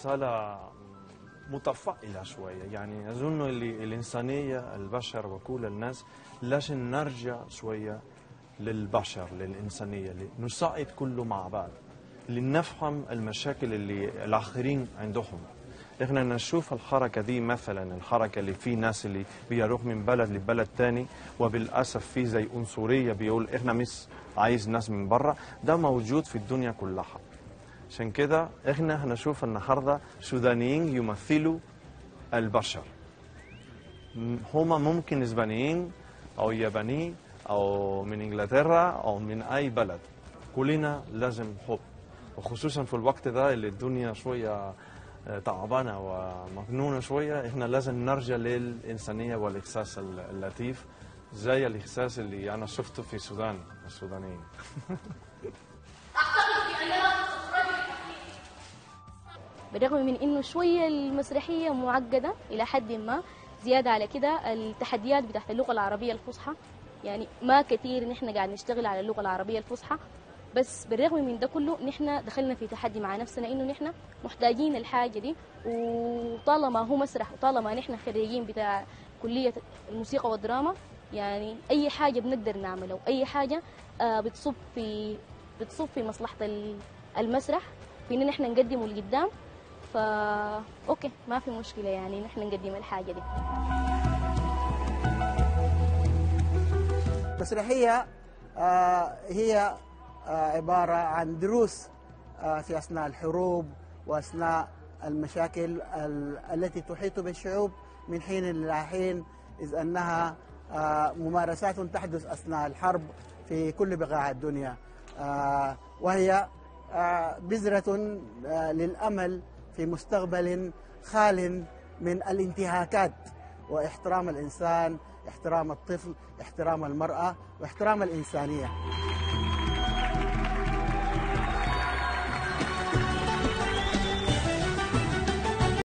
رسالة متفائلة شوية يعني أظن اللي الإنسانية البشر وكل الناس لازم نرجع شوية للبشر للإنسانية نساعد كله مع بعض لنفهم المشاكل اللي الآخرين عندهم احنا نشوف الحركة دي مثلا الحركة اللي في ناس اللي بيروح من بلد لبلد تاني وبالأسف في زي عنصرية بيقول احنا مش عايز ناس من بره ده موجود في الدنيا كلها عشان كده احنا هنشوف النهارده سودانيين يمثلوا البشر م- هما ممكن اسبانيين او يابانيين او من انجلترا او من اي بلد كلنا لازم حب وخصوصا في الوقت ده اللي الدنيا شويه آه، تعبانه ومجنونه شويه احنا لازم نرجع للانسانيه والاحساس الل- اللطيف زي الاحساس اللي انا شفته في السودان السودانيين بالرغم من انه شويه المسرحيه معقده الى حد ما زياده على كده التحديات بتاعت اللغه العربيه الفصحى يعني ما كثير ان احنا قاعد نشتغل على اللغه العربيه الفصحى بس بالرغم من ده كله نحن دخلنا في تحدي مع نفسنا انه نحن محتاجين الحاجه دي وطالما هو مسرح وطالما نحن خريجين بتاع كليه الموسيقى والدراما يعني اي حاجه بنقدر نعملها واي حاجه آه، بتصب في بتصب في مصلحه ال- المسرح في ان نحن نقدمه لقدام فا اوكي ما في مشكله يعني نحن نقدم الحاجه دي المسرحية آه، هي آه، عبارة عن دروس آه، في أثناء الحروب وأثناء المشاكل ال- التي تحيط بالشعوب من حين إلى حين إذ أنها آه، ممارسات تحدث أثناء الحرب في كل بقاع الدنيا آه، وهي آه، بذرة آه، للأمل في مستقبل خال من الانتهاكات واحترام الإنسان احترام الطفل احترام المرأة واحترام الإنسانية